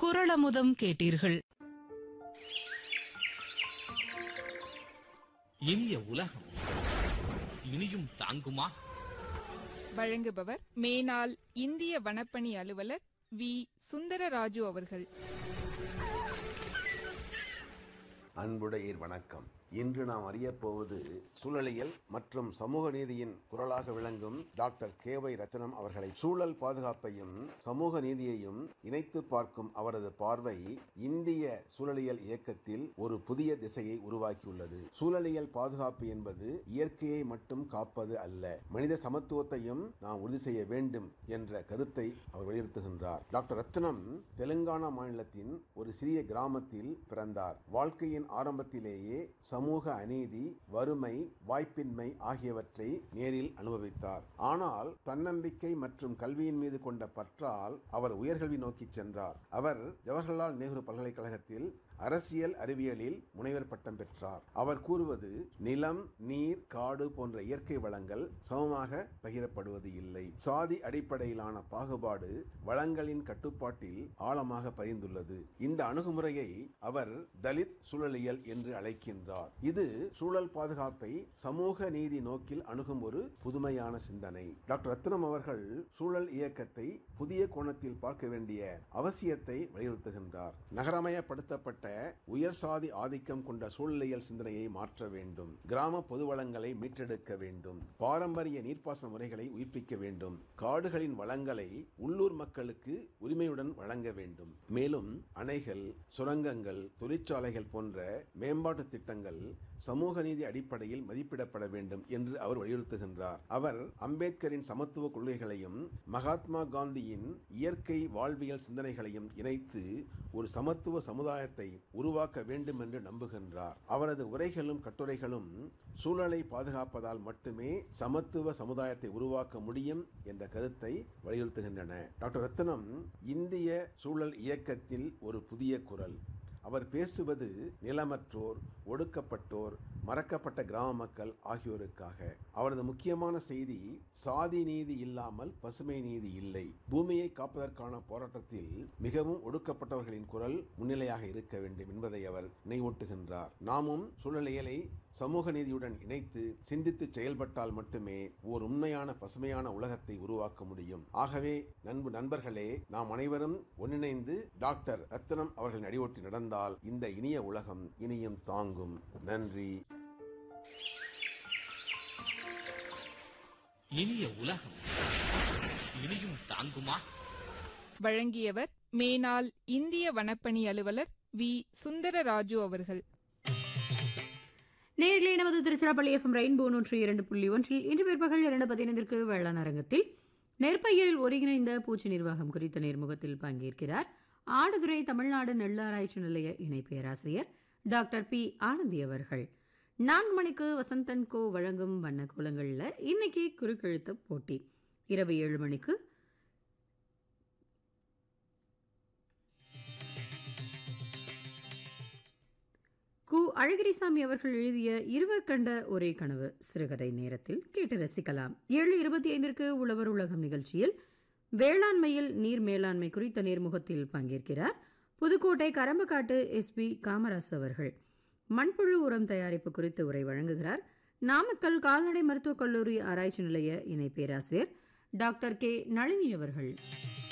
குரளமுதம் கேட்டீர்கள் இனிய உலகம் இனியும் தாங்குமா வழங்குபவர் மேனாள் இந்திய வனப்பணி அலுவலர் வி சுந்தரராஜு அவர்கள் அன்புடையீர் வணக்கம் இன்று நாம் அறியப் போவது சூழலியல் மற்றும் சமூக நீதியின் குரலாக விளங்கும் டாக்டர் கே வை ரத்னம் அவர்களை சூழல் பாதுகாப்பையும் சமூக நீதியையும் இணைத்து பார்க்கும் அவரது பார்வை இந்திய சூழலியல் இயக்கத்தில் ஒரு புதிய திசையை உருவாக்கியுள்ளது சூழலியல் பாதுகாப்பு என்பது இயற்கையை மட்டும் காப்பது அல்ல மனித சமத்துவத்தையும் நாம் உறுதி செய்ய வேண்டும் என்ற கருத்தை அவர் வலியுறுத்துகின்றார் டாக்டர் ரத்னம் தெலுங்கானா மாநிலத்தின் ஒரு சிறிய கிராமத்தில் பிறந்தார் வாழ்க்கையின் ஆரம்பத்திலேயே சமூக அநீதி வறுமை வாய்ப்பின்மை ஆகியவற்றை நேரில் அனுபவித்தார் ஆனால் தன்னம்பிக்கை மற்றும் கல்வியின் மீது கொண்ட பற்றால் அவர் உயர்கல்வி நோக்கி சென்றார் அவர் ஜவஹர்லால் நேரு பல்கலைக்கழகத்தில் அரசியல் அறிவியலில் முனைவர் பட்டம் பெற்றார் அவர் கூறுவது நிலம் நீர் காடு போன்ற இயற்கை வளங்கள் சமமாக பகிரப்படுவது இல்லை சாதி அடிப்படையிலான பாகுபாடு வளங்களின் கட்டுப்பாட்டில் ஆழமாக பதிந்துள்ளது இந்த அணுகுமுறையை அவர் தலித் சூழலியல் என்று அழைக்கின்றார் இது சூழல் பாதுகாப்பை சமூக நீதி நோக்கில் அணுகும் ஒரு புதுமையான சிந்தனை டாக்டர் ரத்னம் அவர்கள் சூழல் இயக்கத்தை புதிய கோணத்தில் பார்க்க வேண்டிய அவசியத்தை வலியுறுத்துகின்றார் நகரமயப்படுத்தப்பட்ட உயர் சாதி ஆதிக்கம் கொண்ட சூழலியல் சிந்தனையை மாற்ற வேண்டும் கிராம பொது வளங்களை மீட்டெடுக்க வேண்டும் பாரம்பரிய நீர்ப்பாசன முறைகளை உயிர்ப்பிக்க வேண்டும் காடுகளின் வளங்களை உள்ளூர் மக்களுக்கு உரிமையுடன் வழங்க வேண்டும் மேலும் அணைகள் சுரங்கங்கள் தொழிற்சாலைகள் போன்ற மேம்பாட்டு திட்டங்கள் சமூக நீதி அடிப்படையில் மதிப்பிடப்பட வேண்டும் என்று அவர் வலியுறுத்துகின்றார் அவர் அம்பேத்கரின் சமத்துவ கொள்கைகளையும் மகாத்மா காந்தியின் இயற்கை வாழ்வியல் சிந்தனைகளையும் இணைத்து ஒரு சமத்துவ சமுதாயத்தை உருவாக்க வேண்டும் என்று நம்புகின்றார் அவரது உரைகளும் கட்டுரைகளும் சூழலை பாதுகாப்பதால் மட்டுமே சமத்துவ சமுதாயத்தை உருவாக்க முடியும் என்ற கருத்தை வலியுறுத்துகின்றன டாக்டர் ரத்னம் இந்திய சூழல் இயக்கத்தில் ஒரு புதிய குரல் அவர் பேசுவது நிலமற்றோர் ஒடுக்கப்பட்டோர் மறக்கப்பட்ட கிராம மக்கள் ஆகியோருக்காக அவரது முக்கியமான செய்தி சாதி நீதி இல்லாமல் பசுமை நீதி இல்லை பூமியை காப்பதற்கான போராட்டத்தில் மிகவும் ஒடுக்கப்பட்டவர்களின் குரல் முன்னிலையாக இருக்க வேண்டும் என்பதை அவர் நினைவூட்டுகின்றார் நாமும் சூழ்நிலைகளை சமூக நீதியுடன் இணைத்து சிந்தித்து செயல்பட்டால் மட்டுமே ஓர் உண்மையான பசுமையான உலகத்தை உருவாக்க முடியும் ஆகவே நண்பு நண்பர்களே நாம் அனைவரும் ஒன்றிணைந்து டாக்டர் ரத்னம் அவர்களின் அடிவொட்டி நடந்தால் இந்த இனிய உலகம் இனியும் தாங்கும் நன்றி இனிய உலகம் இனியும் தாங்குமா வழங்கியவர் மேனாள் இந்திய வனப்பணி அலுவலர் வி சுந்தரராஜு அவர்கள் நேரிலே நமது திருச்சிராப்பள்ளி எஃப்எம் ரெயின்போ நூற்றி இரண்டு புள்ளி ஒன்றில் இன்று பிற்பகல் இரண்டு பதினைந்திற்கு வேளாண் அரங்கத்தில் நெற்பயிரில் ஒருங்கிணைந்த பூச்சி நிர்வாகம் குறித்த நேர்முகத்தில் பங்கேற்கிறார் ஆடுதுறை தமிழ்நாடு நெல்லாராய்ச்சி நிலைய இணை பேராசிரியர் டாக்டர் பி ஆனந்தி அவர்கள் நான்கு மணிக்கு வசந்தன் கோ வழங்கும் வண்ண கோலங்களில் இன்னைக்கு குறுக்கெழுத்து போட்டி இரவு ஏழு மணிக்கு கு அழகிரிசாமி அவர்கள் எழுதிய இருவர் கண்ட ஒரே கனவு சிறுகதை நேரத்தில் கேட்டு ரசிக்கலாம் ஏழு இருபத்தி ஐந்திற்கு உழவர் உலகம் நிகழ்ச்சியில் வேளாண்மையில் நீர் மேலாண்மை குறித்த நேர்முகத்தில் பங்கேற்கிறார் புதுக்கோட்டை கரம்பக்காட்டு எஸ் பி காமராஸ் அவர்கள் மண்புழு உரம் தயாரிப்பு குறித்து உரை வழங்குகிறார் நாமக்கல் கால்நடை மருத்துவக் கல்லூரி ஆராய்ச்சி நிலைய இணை பேராசிரியர் டாக்டர் கே நளினி அவர்கள்